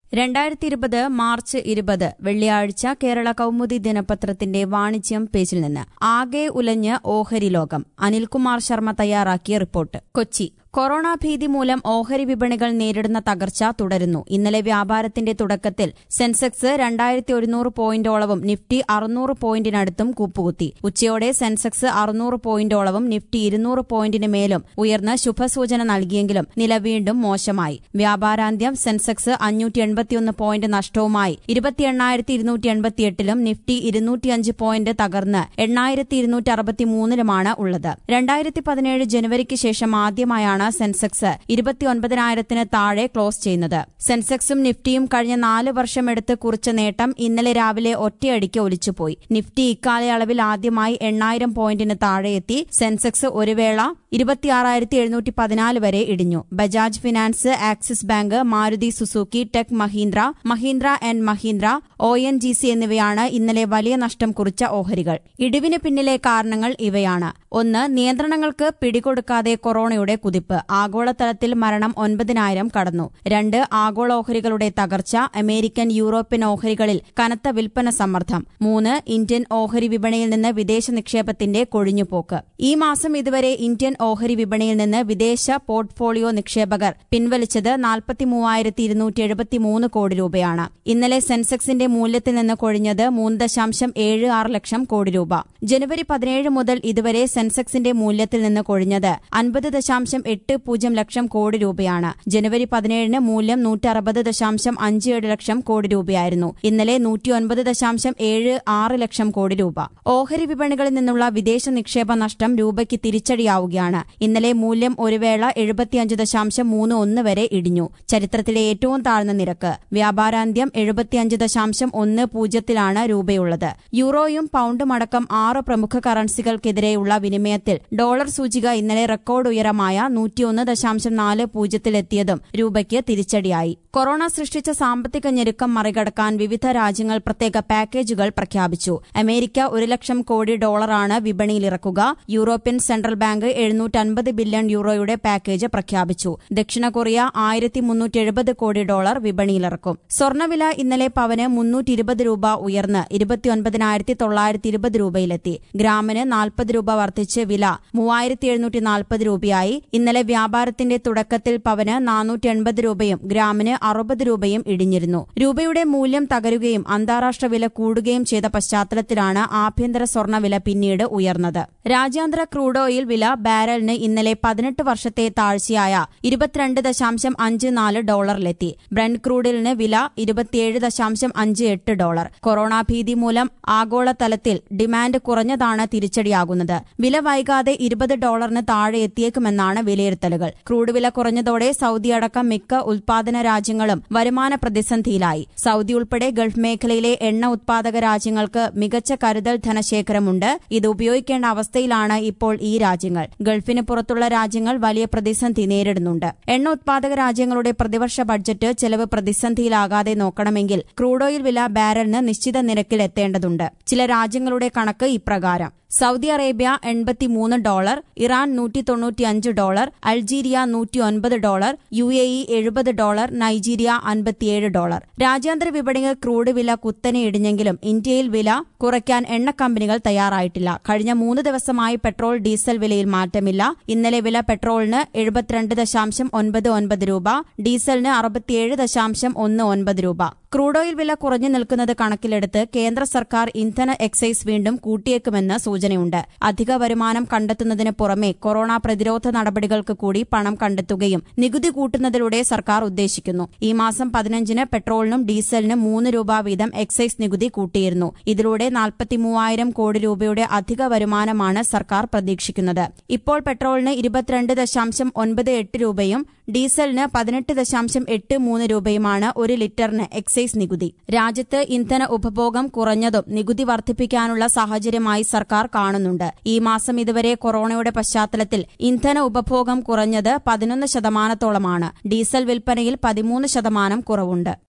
രണ്ടായിരത്തി ഇരുപത് മാർച്ച് ഇരുപത് വെള്ളിയാഴ്ച കേരള കൗമുദി ദിനപത്രത്തിന്റെ വാണിജ്യം പേജിൽ നിന്ന് ആകെ ഉലഞ്ഞ് ഓഹരി ലോകം അനിൽകുമാർ ശർമ്മ തയ്യാറാക്കിയ റിപ്പോർട്ട് കൊച്ചി കൊറോണ ഭീതി മൂലം ഓഹരി വിപണികൾ നേരിടുന്ന തകർച്ച തുടരുന്നു ഇന്നലെ വ്യാപാരത്തിന്റെ തുടക്കത്തിൽ സെൻസെക്സ് രണ്ടായിരത്തി ഒരുന്നൂറ് പോയിന്റോളവും നിഫ്റ്റി അറുന്നൂറ് പോയിന്റിനടുത്തും കൂപ്പുകുത്തി ഉച്ചയോടെ സെൻസെക്സ് അറുന്നൂറ് പോയിന്റോളവും നിഫ്റ്റി ഇരുന്നൂറ് പോയിന്റിന് മേലും ഉയർന്ന് ശുഭസൂചന നൽകിയെങ്കിലും നില വീണ്ടും മോശമായി വ്യാപാരാന്ത്യം സെൻസെക്സ് അഞ്ഞൂറ്റി എൺപത്തിയൊന്ന് പോയിന്റ് നഷ്ടവുമായി ഇരുപത്തി എണ്ണായിരത്തി ഇരുന്നൂറ്റി എൺപത്തിയെട്ടിലും നിഫ്റ്റി ഇരുന്നൂറ്റിയഞ്ച് പോയിന്റ് തകർന്ന് എണ്ണായിരത്തി ഇരുന്നൂറ്റി അറുപത്തിമൂന്നിലുമാണ് ഉള്ളത് രണ്ടായിരത്തി പതിനേഴ് ജനുവരിക്ക് ശേഷം ആദ്യമായാണ് സെൻസെക്സ് ഇരുപത്തിയൊൻപതിനായിരത്തിന് താഴെ ക്ലോസ് ചെയ്യുന്നത് സെൻസെക്സും നിഫ്റ്റിയും കഴിഞ്ഞ നാല് വർഷമെടുത്ത് കുറിച്ച നേട്ടം ഇന്നലെ രാവിലെ ഒറ്റയടിക്ക് ഒലിച്ചുപോയി നിഫ്റ്റി ഇക്കാലയളവിൽ ആദ്യമായി എണ്ണായിരം പോയിന്റിന് താഴെയെത്തി സെൻസെക്സ് ഒരു വേള ഇരുപത്തിയാറായിരത്തി എഴുന്നൂറ്റി പതിനാല് വരെ ഇടിഞ്ഞു Bajaj finance Axis bank Maruti Suzuki tech Mahindra Mahindra and Mahindra O N G C എന്നിവയാണ് ഇന്നലെ വലിയ നഷ്ടം കുറിച്ച ഓഹരികൾ ഇടിവിന് പിന്നിലെ കാരണങ്ങൾ ഇവയാണ് ഒന്ന് നിയന്ത്രണങ്ങൾക്ക് പിടികൊടുക്കാതെ കൊറോണയുടെ കുതിപ്പ് ആഗോളതലത്തിൽ മരണം ഒൻപതിനായിരം കടന്നു രണ്ട് ആഗോള ഓഹരികളുടെ തകർച്ച അമേരിക്കൻ യൂറോപ്യൻ ഓഹരികളിൽ കനത്ത വിൽപ്പന സമ്മർദ്ദം മൂന്ന് ഇന്ത്യൻ ഓഹരി വിപണിയിൽ നിന്ന് വിദേശ നിക്ഷേപത്തിന്റെ കൊഴിഞ്ഞുപോക്ക് ഈ മാസം ഇതുവരെ ഇന്ത്യൻ ഓഹരി വിപണിയിൽ നിന്ന് വിദേശ പോർട്ട്ഫോളിയോ നിക്ഷേപകർ പിൻവലിച്ചത് നാൽപ്പത്തിമൂവായിരത്തി ഇരുന്നൂറ്റി എഴുപത്തിമൂന്ന് കോടി രൂപയാണ് ഇന്നലെ സെൻസെക്സിന്റെ മൂല്യത്തിൽ നിന്ന് കൊഴിഞ്ഞത് മൂന്ന് ദശാംശം ഏഴ് ആറ് ലക്ഷം കോടി രൂപ ജനുവരി പതിനേഴ് മുതൽ ഇതുവരെ സെൻസെക്സിന്റെ മൂല്യത്തിൽ നിന്ന് കൊഴിഞ്ഞത് അൻപത് ദശാംശം എട്ട് പൂജ്യം ലക്ഷം കോടി രൂപയാണ് ജനുവരി പതിനേഴിന് മൂല്യം നൂറ്റി അറുപത് ദശാംശം അഞ്ച് ഏഴ് ലക്ഷം കോടി രൂപയായിരുന്നു ഇന്നലെ നൂറ്റിയൊൻപത് ദശാംശം ഏഴ് ആറ് ലക്ഷം കോടി രൂപ ഓഹരി വിപണികളിൽ നിന്നുള്ള വിദേശ നിക്ഷേപ നഷ്ടം രൂപയ്ക്ക് തിരിച്ചടിയാവുകയാണ് ഇന്നലെ മൂല്യം ഒരു വേള എഴുപത്തിയഞ്ച് ദശാംശം മൂന്ന് ഒന്ന് വരെ ഇടിഞ്ഞു ചരിത്രത്തിലെ ഏറ്റവും താഴ്ന്ന നിരക്ക് വ്യാപാരാന്ത്യം എഴുപത്തിയഞ്ച് ദശാംശം ഒന്ന് പൂജ്യത്തിലാണ് രൂപയുള്ളത് യൂറോയും പൌണ്ടും അടക്കം ആറ് പ്രമുഖ കറൻസികൾക്കെതിരെയുള്ള വിനിമയത്തിൽ ഡോളർ സൂചിക ഇന്നലെ റെക്കോർഡ് ഉയരമായ നൂറ്റിയൊന്ന് ദശാംശം നാല് പൂജ്യത്തിലെത്തിയതും രൂപയ്ക്ക് തിരിച്ചടിയായി കൊറോണ സൃഷ്ടിച്ച സാമ്പത്തിക ഞെരുക്കം മറികടക്കാൻ വിവിധ രാജ്യങ്ങൾ പ്രത്യേക പാക്കേജുകൾ പ്രഖ്യാപിച്ചു അമേരിക്ക ഒരു ലക്ഷം കോടി ഡോളറാണ് വിപണിയിലിറക്കുക യൂറോപ്യൻ സെൻട്രൽ ബാങ്ക് എഴുന്നൂറ്റൻപത് ബില്യൺ യൂറോയുടെ പാക്കേജ് പ്രഖ്യാപിച്ചു ദക്ഷിണ കൊറിയ ആയിരത്തി മുന്നൂറ്റി എഴുപത് കോടി ഡോളർ വിപണിയിലിറക്കും സ്വർണ്ണവില ഇന്നലെ പവന് മുന്നൂറ്റി ഇരുപത് രൂപ ഉയർന്ന് ഇരുപത്തിയൊൻപതിനായിരത്തി തൊള്ളായിരത്തി ഇരുപത് രൂപയിലെത്തി ഗ്രാമിന് നാൽപ്പത് രൂപ വർദ്ധിച്ച് വില മൂവായിരത്തി എഴുന്നൂറ്റി നാൽപ്പത് രൂപയായി ഇന്നലെ വ്യാപാരത്തിന്റെ തുടക്കത്തിൽ പവന് നാനൂറ്റി എൺപത് രൂപയും ഗ്രാമിന് അറുപത് രൂപയും ഇടിഞ്ഞിരുന്നു രൂപയുടെ മൂല്യം തകരുകയും അന്താരാഷ്ട്ര വില കൂടുകയും ചെയ്ത പശ്ചാത്തലത്തിലാണ് ആഭ്യന്തര സ്വർണ്ണവില പിന്നീട് ഉയർന്നത് രാജ്യാന്തര ക്രൂഡ് ഓയിൽ വില ബാരലിന് ഇന്നലെ പതിനെട്ട് വർഷത്തെ താഴ്ചയായ ഇരുപത്തിരണ്ട് ദശാംശം അഞ്ച് നാല് ഡോളറിലെത്തി ബ്രണ്ട് ക്രൂഡിലിന് വില ഇരുപത്തിയേഴ് ദശാംശം അഞ്ച് എട്ട് ഡോളർ കൊറോണ ഭീതി മൂലം ആഗോളതലത്തിൽ ഡിമാൻഡ് കുറഞ്ഞതാണ് തിരിച്ചടിയാകുന്നത് വില വൈകാതെ ഇരുപത് ഡോളറിന് താഴെ എത്തിയേക്കുമെന്നാണ് വിലയിരുത്തലുകൾ ക്രൂഡ് വില കുറഞ്ഞതോടെ സൌദി അടക്കം മിക്ക ഉൽപാദന രാജ്യങ്ങളും വരുമാന പ്രതിസന്ധിയിലായി സൌദി ഉൾപ്പെടെ ഗൾഫ് മേഖലയിലെ എണ്ണ ഉത്പാദക രാജ്യങ്ങൾക്ക് മികച്ച കരുതൽ ധനശേഖരമുണ്ട് ഇത് ഉപയോഗിക്കേണ്ട അവസ്ഥയിലാണ് ഇപ്പോൾ ഈ രാജ്യങ്ങൾ ഗൾഫിന് പുറത്തുള്ള രാജ്യങ്ങൾ വലിയ പ്രതിസന്ധി നേരിടുന്നുണ്ട് എണ്ണ ഉത്പാദക രാജ്യങ്ങളുടെ പ്രതിവർഷ ബഡ്ജറ്റ് ചെലവ് പ്രതിസന്ധിയിലാകാതെ നോക്കണമെങ്കിൽ ക്രൂഡ് ഓയിൽ വില ബാരലിന് നിശ്ചിത നിരക്കിൽ എത്തേണ്ടതുണ്ട് ചില രാജ്യങ്ങളുടെ കണക്ക് ഇപ്രകാരം സൌദി അറേബ്യ എൺപത്തിമൂന്ന് ഡോളർ ഇറാൻ നൂറ്റി തൊണ്ണൂറ്റിയഞ്ച് ഡോളർ അൾജീരിയ നൂറ്റി ഒൻപത് ഡോളർ യു എ ഇ എഴുപത് ഡോളർ നൈജീരിയ അൻപത്തിയേഴ് ഡോളർ രാജ്യാന്തര വിപണിയിൽ ക്രൂഡ് വില കുത്തനെ ഇടിഞ്ഞെങ്കിലും ഇന്ത്യയിൽ വില കുറയ്ക്കാൻ എണ്ണ കമ്പനികൾ തയ്യാറായിട്ടില്ല കഴിഞ്ഞ മൂന്ന് ദിവസമായി പെട്രോൾ ഡീസൽ വിലയിൽ മാറ്റമില്ല ഇന്നലെ വില പെട്രോളിന് എഴുപത്തിരണ്ട് ദശാംശം ഒൻപത് ഒൻപത് രൂപ ഡീസലിന് അറുപത്തിയേഴ് ദശാംശം ഒന്ന് ഒൻപത് രൂപ ക്രൂഡ് ഓയിൽ വില കുറഞ്ഞു നിൽക്കുന്നത് കണക്കിലെടുത്ത് കേന്ദ്ര സർക്കാർ ഇന്ധന എക്സൈസ് വീണ്ടും കൂട്ടിയേക്കുമെന്ന് സൂചനയുണ്ട് അധിക വരുമാനം കണ്ടെത്തുന്നതിന് പുറമെ കൊറോണ പ്രതിരോധ നടപടികൾക്ക് കൂടി പണം കണ്ടെത്തുകയും നികുതി കൂട്ടുന്നതിലൂടെ സർക്കാർ ഉദ്ദേശിക്കുന്നു ഈ മാസം പതിനഞ്ചിന് പെട്രോളിനും ഡീസലിനും മൂന്ന് രൂപ വീതം എക്സൈസ് നികുതി കൂട്ടിയിരുന്നു ഇതിലൂടെ നാൽപ്പത്തിമൂവായിരം കോടി രൂപയുടെ അധിക വരുമാനമാണ് സർക്കാർ പ്രതീക്ഷിക്കുന്നത് ഇപ്പോൾ പെട്രോളിന് ഇരുപത്തിരണ്ട് ദശാംശം ഒൻപത് എട്ട് രൂപയും ഡീസലിന് പതിനെട്ട് ദശാംശം എട്ട് മൂന്ന് രൂപയുമാണ് ഒരു ലിറ്ററിന് എക്സൈസ് നികുതി രാജ്യത്ത് ഇന്ധന ഉപഭോഗം കുറഞ്ഞതും നികുതി വർദ്ധിപ്പിക്കാനുള്ള സാഹചര്യമായി സർക്കാർ കാണുന്നുണ്ട് ഈ മാസം ഇതുവരെ കൊറോണയുടെ പശ്ചാത്തലത്തിൽ ഇന്ധന ഉപഭോഗം കുറഞ്ഞത് പതിനൊന്ന് ശതമാനത്തോളമാണ് ഡീസൽ വിൽപ്പനയിൽ പതിമൂന്ന് ശതമാനം കുറവുണ്ട്